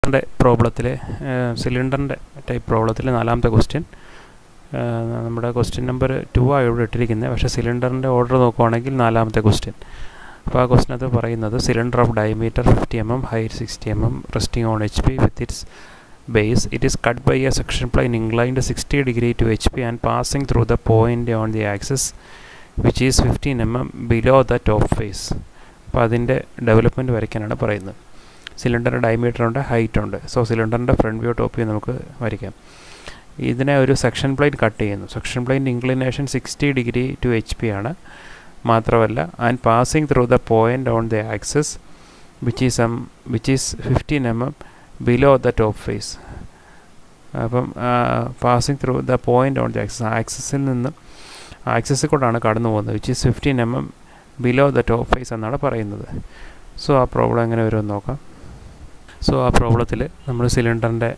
സിലിണ്ടറിൻ്റെ പ്രോബ്ലത്തിൽ സിലിണ്ടറിൻ്റെ type പ്രോബ്ലത്തിൽ നാലാമത്തെ question നമ്മുടെ question number two ആ ഇവിടെ ഇട്ടിരിക്കുന്നത് പക്ഷേ സിലിണ്ടറിൻ്റെ ഓർഡർ നോക്കുവാണെങ്കിൽ നാലാമത്തെ ക്വസ്റ്റ്യൻ അപ്പോൾ ആ ക്വസ്റ്റിനകത്ത് പറയുന്നത് cylinder of diameter fifty M M height sixty M M resting on H P with its base it is cut by a section plane inclined 60 degree to HP and passing through the point on the axis which is 15 mm below the top face അപ്പോൾ അതിൻ്റെ development വരയ്ക്കാനാണ് പറയുന്നത് സിലിണ്ടറിൻ്റെ diameter ഉണ്ട് height ഉണ്ട് so സിലിണ്ടറിൻ്റെ front view top view നമുക്ക് വരയ്ക്കാം ഇതിനെ ഒരു സെക്ഷൻ പ്ലെയിൻ കട്ട് ചെയ്യുന്നു സെക്ഷൻ പ്ലെയിൻ്റെ inclination sixty degree to H P ആണ് മാത്രമല്ല and passing through the point on the axis which is M which is fifteen M M below the top face അപ്പം passing through the point on the axis ആക്സസിൽ നിന്ന് ആക്സസിൽ കൂടാണ് കടന്നു പോകുന്നത് which is fifteen M M below the top face എന്നാണ് പറയുന്നത് so ആ പ്രോബ്ലം എങ്ങനെ വരുമെന്ന് നോക്കാം സോ ആ പ്രോബ്ലത്തിൽ നമ്മൾ സിലിണ്ടറിൻ്റെ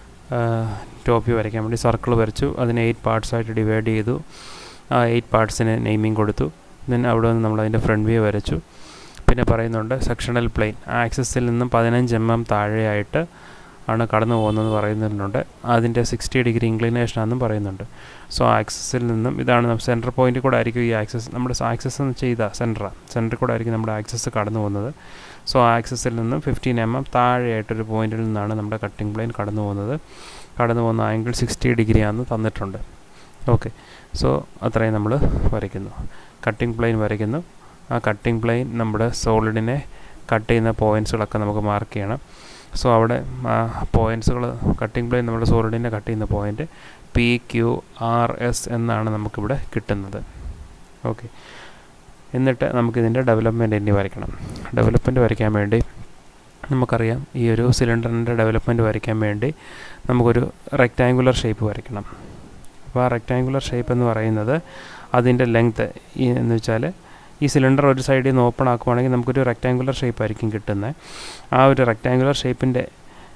ടോപ്പ് വ്യൂ വരയ്ക്കാൻ വേണ്ടി സർക്കിൾ വരച്ചു അതിനെ എയ്റ്റ് പാർട്സായിട്ട് ഡിവൈഡ് ചെയ്തു ആ എയ്റ്റ് പാർട്സിന് നെയിമിങ് കൊടുത്തു ദെൻ അവിടെ നിന്ന് നമ്മൾ അതിൻ്റെ ഫ്രണ്ട് വ്യൂ വരച്ചു പിന്നെ പറയുന്നുണ്ട് സെക്ഷണൽ പ്ലെയിൻ ആക്സസിൽ നിന്നും പതിനഞ്ച് എം എം താഴെയായിട്ട് ആണ് കടന്നു പോകുന്നതെന്ന് പറയുന്നുണ്ട് അതിൻ്റെ സിക്സ്റ്റി ഡിഗ്രി ഇൻക്ലിനേഷനാണെന്നും പറയുന്നുണ്ട് സോ ആക്സസിൽ നിന്നും ഇതാണ് സെൻറ്റർ പോയിൻ്റിൽ കൂടെ ആയിരിക്കും ഈ ആക്സസ് നമ്മുടെ ആക്സസ് എന്ന് ചെയ്ത സെൻറ്ററാണ് സെൻറ്ററിൽ കൂടെ ആയിരിക്കും നമ്മുടെ ആക്സസ് കടന്നു പോകുന്നത് സോ ആക്സസിൽ നിന്നും ഫിഫ്റ്റീൻ എം എം താഴെയായിട്ടൊരു പോയിന്റിൽ നിന്നാണ് നമ്മുടെ കട്ടിംഗ് പ്ലെയിൻ കടന്നു പോകുന്നത് കടന്നു പോകുന്ന ആംഗിൾ സിക്സ്റ്റി ഡിഗ്രിയാണെന്ന് തന്നിട്ടുണ്ട് ഓക്കെ സോ അത്രയും നമ്മൾ വരയ്ക്കുന്നു കട്ടിംഗ് പ്ലെയിൻ വരയ്ക്കുന്നു ആ കട്ടിംഗ് പ്ലെയിൻ നമ്മുടെ സോളിഡിനെ കട്ട് ചെയ്യുന്ന പോയിൻറ്റ്സുകളൊക്കെ നമുക്ക് മാർക്ക് ചെയ്യണം സോ അവിടെ പോയിൻറ്റ്സുകൾ കട്ടിംഗ് പ്ലെയിൻ നമ്മുടെ സോളിഡിനെ കട്ട് ചെയ്യുന്ന point P Q R S എന്നാണ് നമുക്കിവിടെ കിട്ടുന്നത് ഓക്കെ എന്നിട്ട് നമുക്കിതിൻ്റെ ഡെവലപ്മെൻറ്റ് ഇനി വരയ്ക്കണം ഡെവലപ്മെൻറ്റ് വരയ്ക്കാൻ വേണ്ടി നമുക്കറിയാം ഈ ഒരു സിലിണ്ടറിൻ്റെ ഡെവലപ്മെൻറ്റ് വരയ്ക്കാൻ വേണ്ടി നമുക്കൊരു റെക്റ്റാങ്കുലർ ഷേപ്പ് വരയ്ക്കണം അപ്പോൾ ആ റെക്റ്റാങ്കുലർ ഷേപ്പ് എന്ന് പറയുന്നത് അതിൻ്റെ ലെങ്ത്ത് ഈ എന്ന് വെച്ചാൽ ഈ സിലിണ്ടർ ഒരു സൈഡിൽ നിന്ന് ഓപ്പൺ ആക്കുവാണെങ്കിൽ നമുക്കൊരു റെക്റ്റാങ്കുലർ ഷേപ്പ് ആയിരിക്കും കിട്ടുന്നത് ആ ഒരു റെക്റ്റാങ്കുലർ ഷേപ്പിൻ്റെ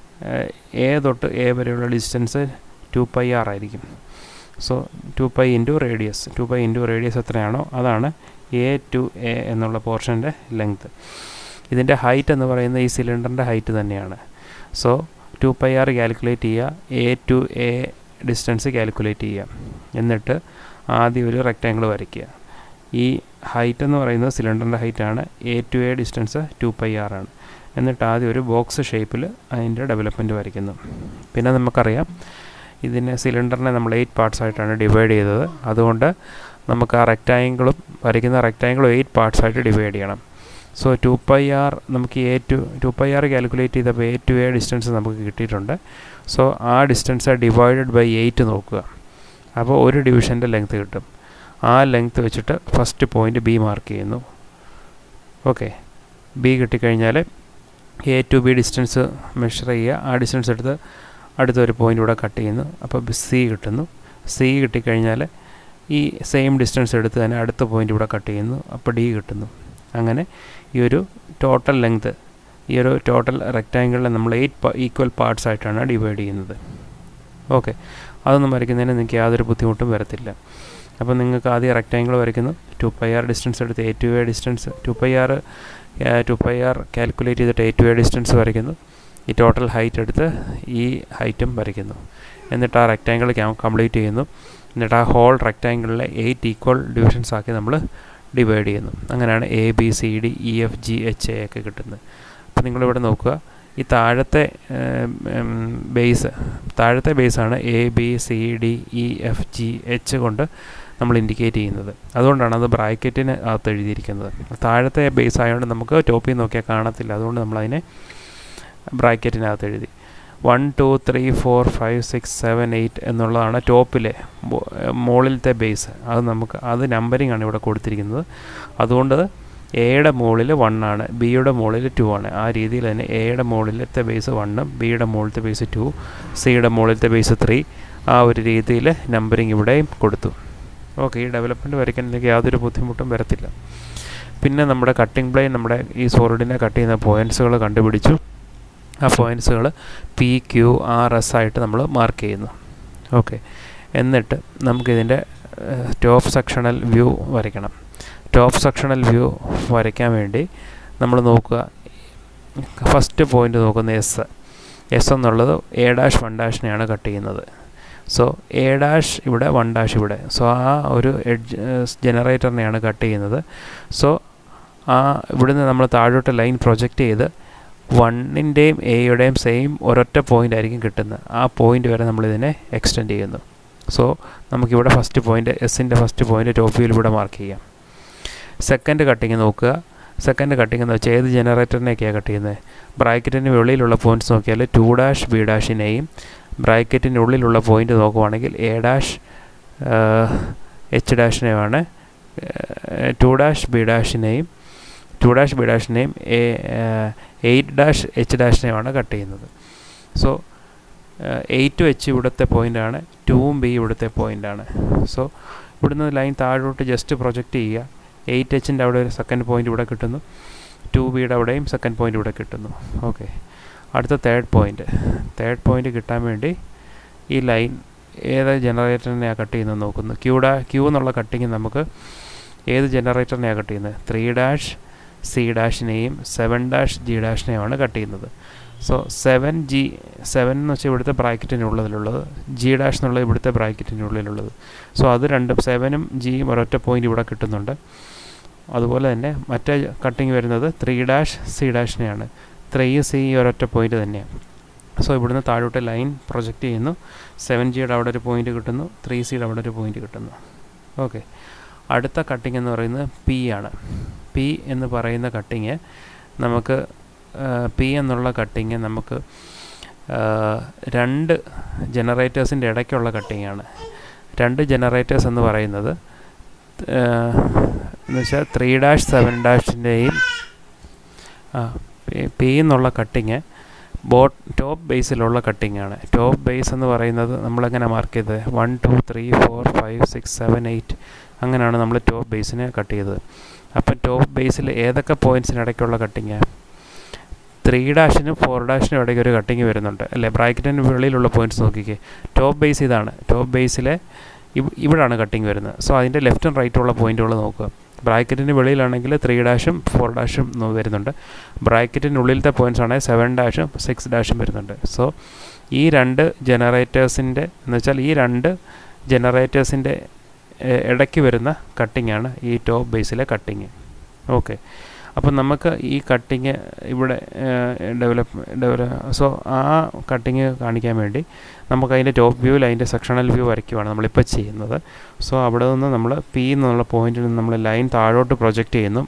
എ തൊട്ട് എ വരെയുള്ള ഡിസ്റ്റൻസ് ടു പൈ ആർ ആയിരിക്കും so two pi into radius two pi into radius എത്രയാണോ അതാണ് എ ടു എ എന്നുള്ള പോർഷൻ്റെ ലെങ്ത്ത് ഇതിൻ്റെ ഹൈറ്റ് എന്ന് പറയുന്നത് ഈ സിലിണ്ടറിൻ്റെ ഹൈറ്റ് തന്നെയാണ് so two pi R calculate ചെയ്യുക A to A distance calculate ചെയ്യുക എന്നിട്ട് ആദ്യം ഒരു റെക്റ്റാങ്കിൾ വരയ്ക്കുക ഈ ഹൈറ്റ് എന്ന് പറയുന്നത് സിലിണ്ടറിൻ്റെ ഹൈറ്റാണ് A to A distance two pi R ആണ് എന്നിട്ട് ആദ്യം ഒരു ബോക്സ് ഷേപ്പിൽ അതിൻ്റെ ഡെവലപ്മെൻറ്റ് വരയ്ക്കുന്നു പിന്നെ നമുക്കറിയാം ഇതിനെ സിലിണ്ടറിനെ നമ്മൾ എയ്റ്റ് പാർട്സ് ആയിട്ടാണ് ഡിവൈഡ് ചെയ്തത് അതുകൊണ്ട് നമുക്ക് ആ റെക്റ്റാങ്കിളും വരയ്ക്കുന്ന റെക്റ്റാങ്കിളും എയ്റ്റ് പാർട്സ് ആയിട്ട് ഡിവൈഡ് ചെയ്യണം സോ ടു പൈ ആർ നമുക്ക് A to two pi R calculate ചെയ്തപ്പോൾ എ ടു എ ഡിസ്റ്റൻസ് നമുക്ക് കിട്ടിയിട്ടുണ്ട് സോ ആ ഡിസ്റ്റൻസ് ഡിവൈഡഡ് ബൈ എയ്റ്റ് നോക്കുക അപ്പോൾ ഒരു ഡിവിഷൻ്റെ ലെങ്ത് കിട്ടും ആ ലെങ്ത് വെച്ചിട്ട് ഫസ്റ്റ് പോയിൻ്റ് ബി മാർക്ക് ചെയ്യുന്നു ഓക്കെ ബി കിട്ടിക്കഴിഞ്ഞാൽ A to B distance measure ചെയ്യുക ആ ഡിസ്റ്റൻസ് എടുത്ത് അടുത്തൊരു പോയിൻ്റ് ഇവിടെ കട്ട് ചെയ്യുന്നു അപ്പോൾ സി കിട്ടുന്നു സി കിട്ടിക്കഴിഞ്ഞാൽ ഈ സെയിം ഡിസ്റ്റൻസ് എടുത്ത് തന്നെ അടുത്ത പോയിൻ്റ് ഇവിടെ കട്ട് ചെയ്യുന്നു അപ്പോൾ ഡി കിട്ടുന്നു അങ്ങനെ ഈ ഒരു ടോട്ടൽ ലെങ്ത് ഈ ഒരു ടോട്ടൽ റെക്റ്റാങ്കിളിനെ നമ്മൾ എയ്റ്റ് ഈക്വൽ പാർട്സ് ആയിട്ടാണ് ഡിവൈഡ് ചെയ്യുന്നത് ഓക്കെ അതൊന്നും വരയ്ക്കുന്നതിന് നിങ്ങൾക്ക് യാതൊരു ബുദ്ധിമുട്ടും വരത്തില്ല അപ്പോൾ നിങ്ങൾക്ക് ആദ്യം റെക്റ്റാങ്കിൾ വരയ്ക്കുന്നു ടു പൈ ആർ ഡിസ്റ്റൻസ് എടുത്ത് A to A distance two pi R two pi R calculate ചെയ്തിട്ട് എ ടു എ ഡിസ്റ്റൻസ് വരയ്ക്കുന്നു ഈ ടോട്ടൽ ഹൈറ്റ് എടുത്ത് ഈ ഹൈറ്റും വരയ്ക്കുന്നു എന്നിട്ട് ആ റെക്റ്റാങ്കിൾ കംപ്ലീറ്റ് ചെയ്യുന്നു എന്നിട്ട് ആ ഹോൾ റെക്റ്റാങ്കിളിലെ എയ്റ്റ് ഈക്വൽ ഡിവിഷൻസ് ആക്കി നമ്മൾ ഡിവൈഡ് ചെയ്യുന്നു അങ്ങനെയാണ് A B C D E F G H A ഒക്കെ കിട്ടുന്നത് അപ്പോൾ നിങ്ങളിവിടെ നോക്കുക ഈ താഴത്തെ ബേസ് താഴത്തെ ബേസാണ് A B C D E F G H കൊണ്ട് നമ്മൾ ഇൻഡിക്കേറ്റ് ചെയ്യുന്നത് അതുകൊണ്ടാണ് അത് ബ്രാക്കറ്റിന് അകത്ത് എഴുതിയിരിക്കുന്നത് താഴത്തെ ബേസ് ആയതുകൊണ്ട് നമുക്ക് ടോപ്പിൽ നോക്കിയാൽ കാണത്തില്ല അതുകൊണ്ട് നമ്മളതിനെ ബ്രാക്കറ്റിനകത്ത് എഴുതി one two three four five six seven eight എന്നുള്ളതാണ് ടോപ്പിലെ മുകളിലത്തെ ബേസ് അത് നമുക്ക് അത് നമ്പറിംഗ് ആണ് ഇവിടെ കൊടുത്തിരിക്കുന്നത് അതുകൊണ്ട് എയുടെ മുകളിൽ വൺ ആണ് ബിയുടെ മുകളിൽ ടു ആണ് ആ രീതിയിൽ തന്നെ എയുടെ മുകളിലത്തെ ബേസ് വണ്ണും ബിയുടെ മുകളിലത്തെ ബേസ് ടു സിയുടെ മുകളിലത്തെ ബേസ് ത്രീ ആ ഒരു രീതിയിൽ നമ്പറിങ് ഇവിടെയും കൊടുത്തു ഓക്കെ ഈ ഡെവലപ്മെൻറ്റ് വരയ്ക്കാൻ എനിക്ക് യാതൊരു ബുദ്ധിമുട്ടും വരത്തില്ല പിന്നെ നമ്മുടെ കട്ടിംഗ് പ്ലെയിൻ നമ്മുടെ ഈ സോളിഡിനെ കട്ട് ചെയ്യുന്ന പോയിൻറ്റ്സുകൾ കണ്ടുപിടിച്ചു ആ പോയിൻറ്റ്സുകൾ പി ക്യു ആർ എസ് ആയിട്ട് നമ്മൾ മാർക്ക് ചെയ്യുന്നു ഓക്കെ എന്നിട്ട് നമുക്കിതിൻ്റെ ടോപ്പ് സെക്ഷണൽ വ്യൂ വരയ്ക്കണം ടോപ്പ് സെക്ഷണൽ വ്യൂ വരയ്ക്കാൻ വേണ്ടി നമ്മൾ നോക്കുക ഫസ്റ്റ് പോയിൻ്റ് നോക്കുന്ന എസ് എസ് എന്നുള്ളത് എ ഡാഷ് വൺ ഡാഷിനെയാണ് കട്ട് ചെയ്യുന്നത് സോ എ ഡാഷ് ഇവിടെ വൺ ഡാഷ് ഇവിടെ സോ ആ ഒരു എഡ്ജ് ജനറേറ്ററിനെയാണ് കട്ട് ചെയ്യുന്നത് സോ ആ ഇവിടുന്ന് നമ്മൾ താഴോട്ട് ലൈൻ പ്രൊജക്റ്റ് ചെയ്ത് വണ്ണിൻ്റെയും എയുടെയും സെയിം ഒരൊറ്റ പോയിൻ്റ് ആയിരിക്കും കിട്ടുന്നത് ആ പോയിൻ്റ് വരെ നമ്മളിതിനെ എക്സ്റ്റെൻഡ് ചെയ്യുന്നു സോ നമുക്കിവിടെ ഫസ്റ്റ് പോയിൻ്റ് എസിൻ്റെ ഫസ്റ്റ് പോയിൻ്റ് ടോപ്പ് വ്യൂവിൽ ഇവിടെ മാർക്ക് ചെയ്യാം സെക്കൻഡ് കട്ടിങ് നോക്കുക സെക്കൻഡ് കട്ടിങ് എന്ന് വെച്ചാൽ ഏത് ജനറേറ്ററിനെയൊക്കെയാണ് കട്ട് ചെയ്യുന്നത് ബ്രാക്കറ്റിന് വെളിയിലുള്ള പോയിൻറ്റ്സ് നോക്കിയാൽ ടു ഡാഷ് ബി ഡാഷിനെയും ബ്രാക്കറ്റിൻ്റെ ഉള്ളിലുള്ള പോയിൻ്റ് നോക്കുവാണെങ്കിൽ എ ഡാഷ് എച്ച് ഡാഷിനെയുമാണ് ടു ഡാഷ് ബി ഡാഷിനെയും ടു ഡാഷ് ബി ഡാഷിനെയും എ എയ്റ്റ് ഡാഷ് എച്ച് ഡാഷിനെയുമാണ് കട്ട് ചെയ്യുന്നത് സോ എയ്റ്റും എച്ച് ഇവിടുത്തെ പോയിൻ്റാണ് ടൂവും ബി ഇവിടുത്തെ പോയിൻ്റാണ് സോ ഇവിടുന്ന് ലൈൻ താഴോട്ട് ജസ്റ്റ് പ്രൊജക്റ്റ് ചെയ്യുക എയ്റ്റ് എച്ചിൻ്റെ അവിടെ ഒരു സെക്കൻഡ് പോയിൻ്റ് ഇവിടെ കിട്ടുന്നു ടു ബിയുടെ അവിടെയും സെക്കൻഡ് പോയിൻ്റ് ഇവിടെ കിട്ടുന്നു ഓക്കെ അടുത്ത തേർഡ് പോയിൻ്റ് തേർഡ് പോയിൻ്റ് കിട്ടാൻ വേണ്ടി ഈ ലൈൻ ഏത് ജനറേറ്ററിനെയാണ് കട്ട് ചെയ്യുന്നത് നോക്കുന്നു ക്യൂ ഡാ ക്യൂ എന്നുള്ള കട്ടിങ് നമുക്ക് ഏത് ജനറേറ്ററിനെയാണ് കട്ട് ചെയ്യുന്നത് ത്രീ ഡാഷ് സി ഡാഷിനെയും സെവൻ ഡാഷ് ജി ഡാഷിനെയുമാണ് കട്ട് ചെയ്യുന്നത് സോ സെവൻ ജി സെവൻ എന്ന് വെച്ചാൽ ഇവിടുത്തെ ബ്രാക്കറ്റിനുള്ളതിലുള്ളത് ജി ഡാഷ് എന്നുള്ളത് ഇവിടുത്തെ ബ്രാക്കറ്റിനുള്ളിലുള്ളത് സോ അത് രണ്ടും സെവനും ജിയും ഒരൊറ്റ പോയിൻ്റ് ഇവിടെ കിട്ടുന്നുണ്ട് അതുപോലെ തന്നെ മറ്റേ കട്ടിങ് വരുന്നത് ത്രീ ഡാഷ് സി ഡാഷിനെയാണ് ത്രീ സി ഒരൊറ്റ പോയിൻ്റ് തന്നെയാണ് സോ ഇവിടുന്ന് താഴോട്ട് ലൈൻ പ്രൊജക്റ്റ് ചെയ്യുന്നു സെവൻ ജിയുടെ അവിടെ ഒരു പോയിൻ്റ് കിട്ടുന്നു ത്രീ സിയുടെ അവിടെ ഒരു പോയിൻ്റ് കിട്ടുന്നു ഓക്കെ അടുത്ത കട്ടിങ് എന്ന് പറയുന്നത് പി ആണ് പി എന്ന് പറയുന്ന കട്ടിങ് നമുക്ക് പി എന്നുള്ള കട്ടിങ് നമുക്ക് രണ്ട് ജനറേറ്റേഴ്സിൻ്റെ ഇടയ്ക്കുള്ള കട്ടിങ്ങാണ് രണ്ട് ജനറേറ്റേഴ്സ് എന്ന് പറയുന്നത് എന്ന് വെച്ചാൽ ത്രീ ഡാഷ് സെവൻ ഡാഷിൻ്റെയും പി എന്നുള്ള കട്ടിങ് ബോട്ട് ടോപ്പ് ബേസിലുള്ള കട്ടിംഗ് ആണ് ടോപ്പ് ബേസ് എന്ന് പറയുന്നത് നമ്മളെങ്ങനെ മാർക്ക് ചെയ്തത് one two three four five six seven eight അങ്ങനെയാണ് നമ്മൾ ടോപ്പ് ബേസിനെ കട്ട് ചെയ്തത് അപ്പം ടോപ്പ് ബേസിൽ ഏതൊക്കെ പോയിൻറ്റ്സിനിടയ്ക്കുള്ള കട്ടിങ് ത്രീ ഡാഷിനും ഫോർ ഡാഷിനും ഇടയ്ക്ക് ഒരു കട്ടിങ് വരുന്നുണ്ട് അല്ലേ ബ്രാക്കറ്റിന് വെളിയിലുള്ള പോയിൻറ്റ്സ് നോക്കിക്കേ ടോപ്പ് ബേസ് ഇതാണ് ടോപ്പ് ബേസിലെ ഇവിടാണ് കട്ടിങ് വരുന്നത് സോ അതിൻ്റെ ലെഫ്റ്റും റൈറ്റും ഉള്ള പോയിൻറ്റുകൾ നോക്കുക ബ്രാക്കറ്റിന് വെളിയിലാണെങ്കിൽ ത്രീ ഡാഷും ഫോർ ഡാഷും വരുന്നുണ്ട് ബ്രാക്കറ്റിനുള്ളിലത്തെ പോയിൻറ്റ്സ് ആണെങ്കിൽ സെവൻ ഡാഷും സിക്സ് ഡാഷും വരുന്നുണ്ട് സോ ഈ രണ്ട് ജനറേറ്റേഴ്സിൻ്റെ എന്ന് വെച്ചാൽ ഈ രണ്ട് ജനറേറ്റേഴ്സിൻ്റെ ഇടയ്ക്ക് വരുന്ന കട്ടിംഗ് ആണ് ഈ ടോപ്പ് ബേസിലെ കട്ടിങ് ഓക്കെ അപ്പം നമുക്ക് ഈ കട്ടിങ് ഇവിടെ ഡെവലപ്പ് ഡെവലപ്പ് സോ ആ കട്ടിങ് കാണിക്കാൻ വേണ്ടി നമുക്ക് അതിൻ്റെ ടോപ്പ് വ്യൂവിൽ അതിൻ്റെ സെക്ഷണൽ വ്യൂ വരയ്ക്കുവാണ് നമ്മളിപ്പോൾ ചെയ്യുന്നത് സോ അവിടെ നിന്ന് നമ്മൾ പി എന്നുള്ള പോയിന്റിൽ നിന്ന് നമ്മൾ ലൈൻ താഴോട്ട് പ്രൊജക്റ്റ് ചെയ്യുന്നു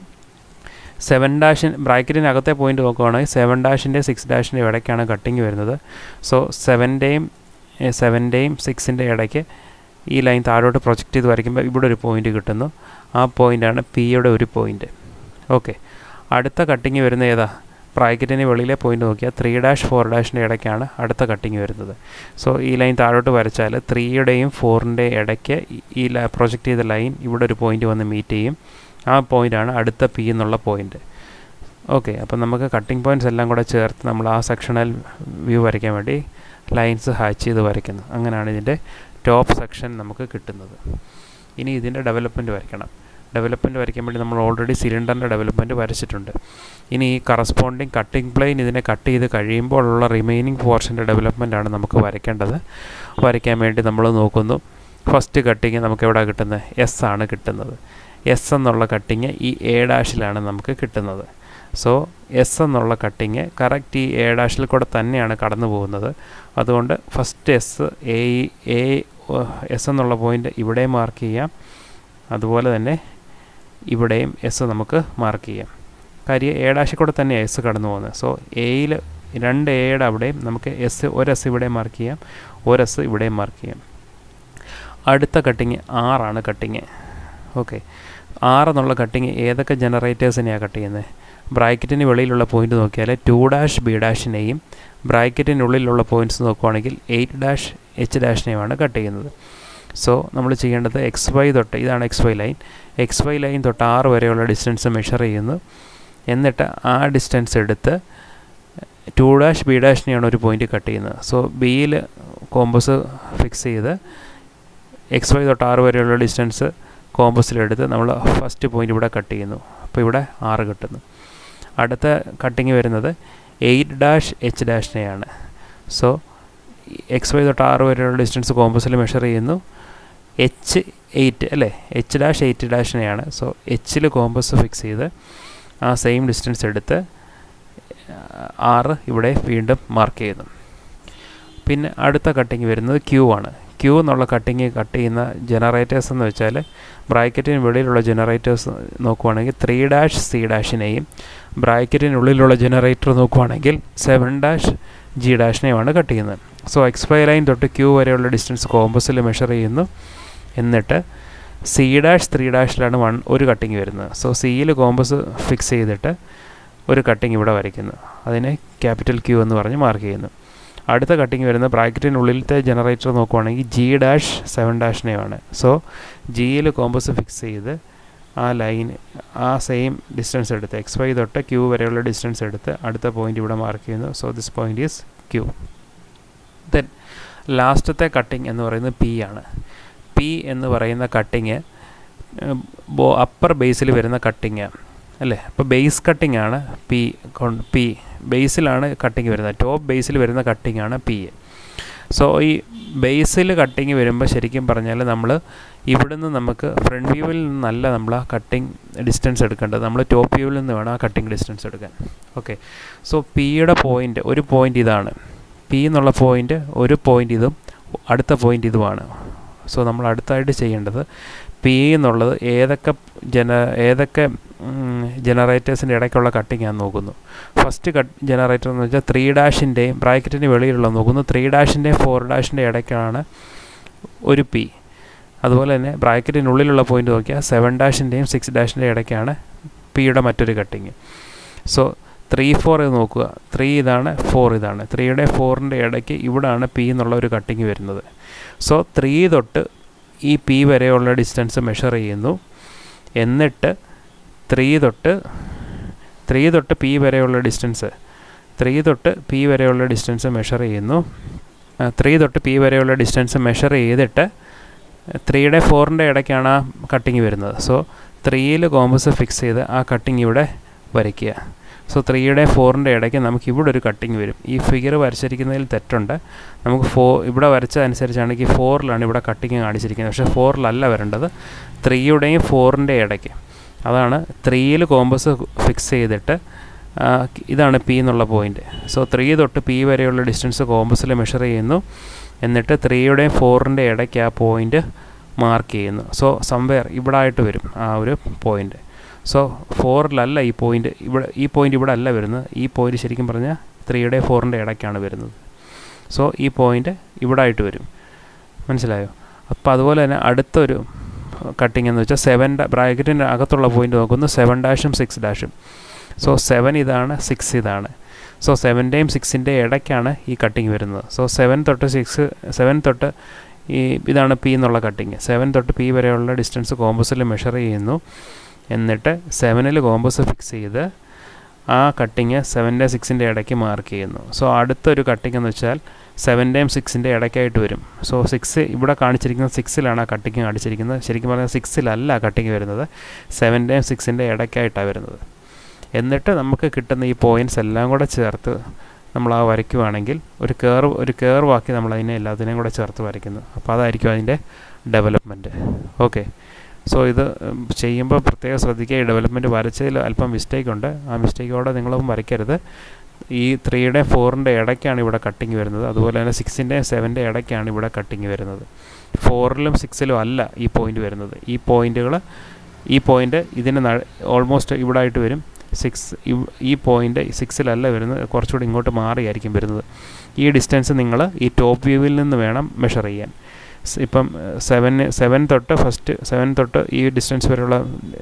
സെവൻ ഡാഷിൻ ബ്രാക്കറ്റിനകത്തെ പോയിന്റ് നോക്കുകയാണെങ്കിൽ സെവൻ ഡാഷിൻ്റെ സിക്സ് ഡാഷിൻ്റെ ഇടയ്ക്കാണ് കട്ടിങ് വരുന്നത് സോ സെവൻ്റെയും സെവൻ്റെയും സിക്സിൻ്റെ ഇടയ്ക്ക് ഈ ലൈൻ താഴോട്ട് പ്രൊജക്റ്റ് ചെയ്ത് വരയ്ക്കുമ്പോൾ ഇവിടെ ഒരു പോയിന്റ് കിട്ടുന്നു ആ പോയിൻ്റാണ് പിയുടെ ഒരു പോയിന്റ് ഓക്കെ അടുത്ത കട്ടിങ് വരുന്ന ഏതാ ബ്രാക്കറ്റിന് വെളിയിലെ പോയിന്റ് നോക്കിയാൽ ത്രീ ഡാഷ് ഫോർ ഡാഷിൻ്റെ ഇടയ്ക്കാണ് അടുത്ത കട്ടിങ് വരുന്നത് സോ ഈ ലൈൻ താഴോട്ട് വരച്ചാൽ ത്രീയുടെയും ഫോറിൻ്റെയും ഇടയ്ക്ക് ഈ പ്രൊജക്റ്റ് ചെയ്ത ലൈൻ ഇവിടെ ഒരു പോയിന്റ് വന്ന് മീറ്റ് ചെയ്യും ആ പോയിൻ്റാണ് അടുത്ത പി എന്നുള്ള പോയിന്റ് ഓക്കെ അപ്പം നമുക്ക് കട്ടിംഗ് പോയിൻറ്റ്സ് എല്ലാം കൂടെ ചേർത്ത് നമ്മൾ ആ സെക്ഷണൽ വ്യൂ വരയ്ക്കാൻ വേണ്ടി ലൈൻസ് ഹാച്ച് ചെയ്ത് വരയ്ക്കുന്നു അങ്ങനെയാണ് ഇതിൻ്റെ ടോപ്പ് സെക്ഷൻ നമുക്ക് കിട്ടുന്നത് ഇനി ഇതിൻ്റെ ഡെവലപ്മെൻറ്റ് വരയ്ക്കണം ഡെവലപ്മെൻറ്റ് വരയ്ക്കാൻ വേണ്ടി നമ്മൾ ഓൾറെഡി സിലിണ്ടറിൻ്റെ ഡെവലപ്മെൻറ്റ് വരച്ചിട്ടുണ്ട് ഇനി ഈ കറസ്പോണ്ടിങ് കട്ടിംഗ് പ്ലെയിൻ ഇതിനെ കട്ട് ചെയ്ത് കഴിയുമ്പോഴുള്ള റിമൈനിങ് പോർഷൻ്റെ ഡെവലപ്മെൻ്റ് ആണ് നമുക്ക് വരയ്ക്കേണ്ടത് വരയ്ക്കാൻ വേണ്ടി നമ്മൾ നോക്കുന്നു ഫസ്റ്റ് കട്ടിങ് നമുക്ക് എവിടെ കിട്ടുന്നത് എസ് ആണ് കിട്ടുന്നത് എസ് എന്നുള്ള കട്ടിങ് ഈ എ ഡാഷിലാണ് നമുക്ക് കിട്ടുന്നത് സോ എസ് എന്നുള്ള കട്ടിങ് കറക്റ്റ് ഈ എ ഡാഷിൽ കൂടെ തന്നെയാണ് കടന്നു പോകുന്നത് അതുകൊണ്ട് first S A A S എന്നുള്ള പോയിൻ്റ് ഇവിടെ മാർക്ക് ചെയ്യാം അതുപോലെ തന്നെ ഇവിടെയും എസ് നമുക്ക് മാർക്ക് ചെയ്യാം കാര്യം എ ഡാഷിൽ കൂടെ തന്നെ എസ് കടന്നു പോകുന്നത് സോ എയിൽ രണ്ട് എയുടെ അവിടെയും നമുക്ക് എസ് ഒരു എസ് ഇവിടെ മാർക്ക് ചെയ്യാം ഒരു എസ് ഇവിടെയും മാർക്ക് ചെയ്യാം അടുത്ത കട്ടിങ് ആറാണ് കട്ടിങ് ഓക്കെ ആറ് എന്നുള്ള കട്ടിങ് ഏതൊക്കെ ജനറേറ്റേഴ്സിനെയാണ് കട്ട് ചെയ്യുന്നത് ബ്രാക്കറ്റിന് വെളിയിലുള്ള പോയിന്റ് നോക്കിയാൽ ടു ഡാഷ് ബി ഡാഷിനെയും ബ്രാക്കറ്റിനുള്ളിലുള്ള പോയിൻറ്റ്സ് നോക്കുവാണെങ്കിൽ എയ്റ്റ് ഡാഷ് എച്ച് ഡാഷിനെയുമാണ് കട്ട് ചെയ്യുന്നത് സോ നമ്മൾ ചെയ്യേണ്ടത് എക്സ് വൈ തൊട്ട് ഇതാണ് X Y line X Y line തൊട്ട് ആറ് വരെയുള്ള ഡിസ്റ്റൻസ് മെഷർ ചെയ്യുന്നു എന്നിട്ട് ആ ഡിസ്റ്റൻസ് എടുത്ത് ടു ഡാഷ് ബി ഡാഷിനെയാണ് ഒരു പോയിന്റ് കട്ട് ചെയ്യുന്നത് സോ ബിയിൽ കോമ്പസ് ഫിക്സ് ചെയ്ത് എക്സ് വൈ തൊട്ട് ആറ് വരെയുള്ള ഡിസ്റ്റൻസ് കോമ്പസിലെടുത്ത് നമ്മൾ ഫസ്റ്റ് പോയിന്റ് ഇവിടെ കട്ട് ചെയ്യുന്നു അപ്പോൾ ഇവിടെ ആറ് കിട്ടുന്നു അടുത്ത കട്ടിങ് വരുന്നത് എയ്റ്റ് ഡാഷ് എച്ച് ഡാഷിനെയാണ് സോ എക്സ് വൈ തൊട്ട് ആറ് വരെയുള്ള ഡിസ്റ്റൻസ് കോമ്പസിൽ മെഷർ ചെയ്യുന്നു എച്ച് എയ്റ്റ് അല്ലേ എച്ച് ഡാഷ് എയ്റ്റ് ഡാഷിനെയാണ് സോ എച്ചിൽ കോമ്പസ് ഫിക്സ് ചെയ്ത് ആ സെയിം ഡിസ്റ്റൻസ് എടുത്ത് ആറ് ഇവിടെ വീണ്ടും മാർക്ക് ചെയ്യുന്നു പിന്നെ അടുത്ത കട്ടിങ് വരുന്നത് ക്യൂ ആണ് ക്യൂ എന്നുള്ള കട്ടിങ് കട്ട് ചെയ്യുന്ന ജനറേറ്റേഴ്സ് എന്ന് വെച്ചാൽ ബ്രാക്കറ്റിന് വെളിയിലുള്ള ജനറേറ്റേഴ്സ് നോക്കുവാണെങ്കിൽ ത്രീ ഡാഷ് സി ഡാഷിനെയും ബ്രാക്കറ്റിനുള്ളിലുള്ള ജനറേറ്റർ നോക്കുവാണെങ്കിൽ സെവൻ ഡാഷ് ജി ഡാഷിനെയുമാണ് കട്ട് ചെയ്യുന്നത് സോ എക്സ്പയർ ലൈൻ തൊട്ട് ക്യൂ വരെയുള്ള ഡിസ്റ്റൻസ് കോമ്പസിൽ മെഷർ ചെയ്യുന്നു എന്നിട്ട് സി ഡാഷ് ത്രീ ഡാഷിലാണ് വൺ ഒരു കട്ടിങ് വരുന്നത് സോ സിയിൽ കോമ്പസ് ഫിക്സ് ചെയ്തിട്ട് ഒരു കട്ടിങ് ഇവിടെ വരയ്ക്കുന്നു അതിനെ ക്യാപിറ്റൽ ക്യൂ എന്ന് പറഞ്ഞ് മാർക്ക് ചെയ്യുന്നു അടുത്ത കട്ടിങ് വരുന്ന ബ്രാക്കറ്റിനുള്ളിലത്തെ ജനറേറ്റർ നോക്കുവാണെങ്കിൽ ജി ഡാഷ് സെവൻ ഡാഷിനെയാണ് സോ ജിയിൽ കോമ്പസ് ഫിക്സ് ചെയ്ത് ആ ലൈൻ ആ സെയിം ഡിസ്റ്റൻസ് എടുത്ത് എക്സ് വൈ തൊട്ട് ക്യൂ വരെയുള്ള ഡിസ്റ്റൻസ് എടുത്ത് അടുത്ത പോയിന്റ് ഇവിടെ മാർക്ക് ചെയ്യുന്നു so this point is Q then ലാസ്റ്റത്തെ കട്ടിങ് എന്ന് പറയുന്നത് പി ആണ് പി എന്ന് പറയുന്ന കട്ടിങ് ബോ അപ്പർ ബേസിൽ വരുന്ന കട്ടിങ് അല്ലേ അപ്പോൾ ബേസ് കട്ടിംഗ് ആണ് പി പി ബേസിലാണ് കട്ടിങ് വരുന്നത് ടോപ്പ് ബേസിൽ വരുന്ന കട്ടിംഗ് ആണ് പി സോ ഈ ബേസിൽ കട്ടിങ് വരുമ്പോൾ ശരിക്കും പറഞ്ഞാൽ നമ്മൾ ഇവിടുന്ന് നമുക്ക് ഫ്രണ്ട് വ്യൂവിൽ നിന്നല്ല നമ്മൾ ആ കട്ടിങ് ഡിസ്റ്റൻസ് എടുക്കേണ്ടത് നമ്മൾ ടോപ്പ് വ്യൂവിൽ നിന്ന് വേണം ആ കട്ടിങ് ഡിസ്റ്റൻസ് എടുക്കാൻ ഓക്കെ സോ പിയുടെ പോയിൻ്റ് ഒരു പോയിൻ്റ് ഇതാണ് പി എന്നുള്ള പോയിൻ്റ് ഒരു പോയിൻ്റ് ഇതും അടുത്ത പോയിൻ്റ് ഇതുമാണ് സോ നമ്മൾ അടുത്തായിട്ട് ചെയ്യേണ്ടത് പി എന്നുള്ളത് ഏതൊക്കെ ജന ഏതൊക്കെ ജനറേറ്റേഴ്സിൻ്റെ ഇടയ്ക്കുള്ള കട്ടിങ് ഞാൻ നോക്കുന്നു ഫസ്റ്റ് കട്ട് ജനറേറ്റർ എന്ന് വെച്ചാൽ ത്രീ ഡാഷിൻ്റെയും ബ്രാക്കറ്റിന് വെളിയിലുള്ള നോക്കുന്നു ത്രീ ഡാഷിൻ്റെയും ഫോർ ഡാഷിൻ്റെ ഇടയ്ക്കാണ് ഒരു പി അതുപോലെ തന്നെ ബ്രാക്കറ്റിനുള്ളിലുള്ള പോയിന്റ് നോക്കിയാൽ സെവൻ ഡാഷിൻ്റെയും സിക്സ് ഡാഷിൻ്റെ ഇടയ്ക്കാണ് പിയുടെ മറ്റൊരു കട്ടിങ് സോ ത്രീ ഫോർ ഇത് നോക്കുക ത്രീ ഇതാണ് ഫോർ ഇതാണ് ത്രീയുടെ ഫോറിൻ്റെ ഇടയ്ക്ക് ഇവിടാണ് പി എന്നുള്ള ഒരു കട്ടിങ് വരുന്നത് സോ ത്രീ തൊട്ട് ഈ പി വരെയുള്ള ഡിസ്റ്റൻസ് മെഷർ ചെയ്യുന്നു എന്നിട്ട് ത്രീ തൊട്ട് ത്രീ തൊട്ട് പി വരെയുള്ള ഡിസ്റ്റൻസ് ത്രീ തൊട്ട് പി വരെയുള്ള ഡിസ്റ്റൻസ് മെഷർ ചെയ്യുന്നു ത്രീ തൊട്ട് പി വരെയുള്ള ഡിസ്റ്റൻസ് മെഷർ ചെയ്തിട്ട് ത്രീയുടെ ഫോറിൻ്റെ ഇടയ്ക്കാണ് ആ കട്ടിങ് വരുന്നത് സോ ത്രീയിൽ കോമ്പസ് ഫിക്സ് ചെയ്ത് ആ കട്ടിങ് ഇവിടെ വരയ്ക്കുക സോ ത്രീയുടെ ഫോറിൻ്റെ ഇടയ്ക്ക് നമുക്ക് ഇവിടെ ഒരു കട്ടിങ് വരും ഈ ഫിഗർ വരച്ചിരിക്കുന്നതിൽ തെറ്റുണ്ട് നമുക്ക് ഫോ ഇവിടെ വരച്ചതനുസരിച്ചാണെങ്കിൽ ഫോറിലാണ് ഇവിടെ കട്ടിങ് കാണിച്ചിരിക്കുന്നത് പക്ഷേ ഫോറിലല്ല വരേണ്ടത് ത്രീയുടെയും ഫോറിൻ്റെ ഇടയ്ക്ക് അതാണ് ത്രീയിൽ കോമ്പസ് ഫിക്സ് ചെയ്തിട്ട് ഇതാണ് പി എന്നുള്ള പോയിൻ്റ് സോ ത്രീ തൊട്ട് പി വരെയുള്ള ഡിസ്റ്റൻസ് കോമ്പസിൽ മെഷർ ചെയ്യുന്നു എന്നിട്ട് ത്രീയുടെയും ഫോറിൻ്റെ ഇടയ്ക്ക് ആ പോയിൻ്റ് മാർക്ക് ചെയ്യുന്നു സോ സംവെയർ ഇവിടെ ആയിട്ട് വരും ആ ഒരു പോയിൻ്റ് സോ ഫോറിലല്ല ഈ പോയിൻ്റ് ഇവിടെ ഈ പോയിൻ്റ് ഇവിടെ അല്ല വരുന്നത് ഈ പോയിൻ്റ് ശരിക്കും പറഞ്ഞാൽ ത്രീയുടെ ഫോറിൻ്റെ ഇടയ്ക്കാണ് വരുന്നത് സോ ഈ പോയിൻ്റ് ഇവിടെ ആയിട്ട് വരും മനസ്സിലായോ അപ്പോൾ അതുപോലെ തന്നെ അടുത്തൊരു കട്ടിംഗ് എന്ന് വെച്ചാൽ സെവൻ ബ്രാക്കറ്റിൻ്റെ അകത്തുള്ള പോയിൻ്റ് നോക്കുന്നു സെവൻ ഡാഷും സിക്സ് ഡാഷും സോ സെവൻ ഇതാണ് സിക്സ് ഇതാണ് സോ സെവൻ്റെയും സിക്സിൻ്റെ ഇടയ്ക്കാണ് ഈ കട്ടിങ് വരുന്നത് സോ സെവൻ തൊട്ട് സിക്സ് സെവൻ തൊട്ട് ഈ ഇതാണ് പി എന്നുള്ള കട്ടിങ് സെവൻ തൊട്ട് പി വരെയുള്ള ഡിസ്റ്റൻസ് കോമ്പസിൽ മെഷർ ചെയ്യുന്നു എന്നിട്ട് സെവനിൽ കോമ്പസ് ഫിക്സ് ചെയ്ത് ആ കട്ടിങ് സെവൻ്റെ സിക്സിൻ്റെ ഇടയ്ക്ക് മാർക്ക് ചെയ്യുന്നു സോ അടുത്തൊരു കട്ടിങ് എന്ന് വെച്ചാൽ സെവൻ്റെയും സിക്സിൻ്റെ ഇടയ്ക്കായിട്ട് വരും സോ സിക്സ് ഇവിടെ കാണിച്ചിരിക്കുന്നത് സിക്സിലാണ് ആ കട്ടിങ് കാണിച്ചിരിക്കുന്നത് ശരിക്കും പറഞ്ഞാൽ സിക്സിലല്ല കട്ടിങ് വരുന്നത് സെവൻ്റെയും സിക്സിൻ്റെ ഇടയ്ക്കായിട്ടാണ് വരുന്നത് എന്നിട്ട് നമുക്ക് കിട്ടുന്ന ഈ പോയിൻറ്റ്സ് എല്ലാം കൂടെ ചേർത്ത് നമ്മൾ ആ വരയ്ക്കുവാണെങ്കിൽ ഒരു കേർവ് ഒരു കേർവാക്കി നമ്മൾ അതിനെ എല്ലാത്തിനെയും കൂടെ ചേർത്ത് വരയ്ക്കുന്നു അപ്പോൾ അതായിരിക്കും അതിൻ്റെ ഡെവലപ്മെൻറ്റ് ഓക്കെ സോ ഇത് ചെയ്യുമ്പോൾ പ്രത്യേകം ശ്രദ്ധിക്കുക ഈ ഡെവലപ്മെൻറ്റ് വരച്ചതിൽ അല്പം മിസ്റ്റേക്ക് ഉണ്ട് ആ മിസ്റ്റേക്കോടെ നിങ്ങളും വരയ്ക്കരുത് ഈ ത്രീയുടെ ഫോറിൻ്റെ ഇടയ്ക്കാണ് ഇവിടെ കട്ടിങ് വരുന്നത് അതുപോലെ തന്നെ സിക്സിൻ്റെ സെവൻ്റെ ഇടയ്ക്കാണ് ഇവിടെ കട്ടിങ് വരുന്നത് ഫോറിലും സിക്സിലും അല്ല ഈ പോയിൻ്റ് വരുന്നത് ഈ പോയിൻ്റുകൾ ഈ പോയിൻ്റ് ഇതിന് ഓൾമോസ്റ്റ് ഇവിടെ ആയിട്ട് വരും സിക്സ് ഈ പോയിൻ്റ് സിക്സിലല്ല വരുന്നത് കുറച്ചുകൂടി ഇങ്ങോട്ട് മാറിയായിരിക്കും വരുന്നത് ഈ ഡിസ്റ്റൻസ് നിങ്ങൾ ഈ ടോപ്പ് വ്യൂവിൽ നിന്ന് വേണം മെഷർ ചെയ്യാൻ ഇപ്പം സെവൻ സെവൻ തൊട്ട് ഫസ്റ്റ് സെവൻ തൊട്ട് ഈ ഡിസ്റ്റൻസ് വരെയുള്ള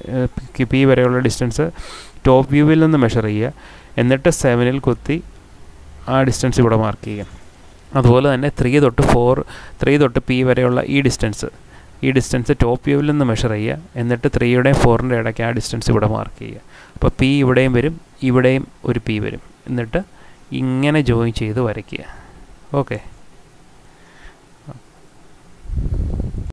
പി വരെയുള്ള ഡിസ്റ്റൻസ് ടോപ്പ് വ്യൂവിൽ നിന്ന് മെഷർ ചെയ്യുക എന്നിട്ട് സെവനിൽ കുത്തി ആ ഡിസ്റ്റൻസ് ഇവിടെ മാർക്ക് ചെയ്യുക അതുപോലെ തന്നെ ത്രീ തൊട്ട് ഫോർ ത്രീ തൊട്ട് പി വരെയുള്ള ഈ ഡിസ്റ്റൻസ് ഈ ഡിസ്റ്റൻസ് ടോപ്പ് വ്യൂവിൽ നിന്ന് മെഷർ ചെയ്യുക എന്നിട്ട് ത്രീയുടെയും ഫോറിൻ്റെ ഇടയ്ക്ക് ആ ഡിസ്റ്റൻസ് ഇവിടെ മാർക്ക് ചെയ്യുക അപ്പോൾ പി ഇവിടെയും വരും ഇവിടെയും ഒരു പി വരും എന്നിട്ട് ഇങ്ങനെ ജോയിൻ ചെയ്ത് വരയ്ക്കുക ഓക്കെ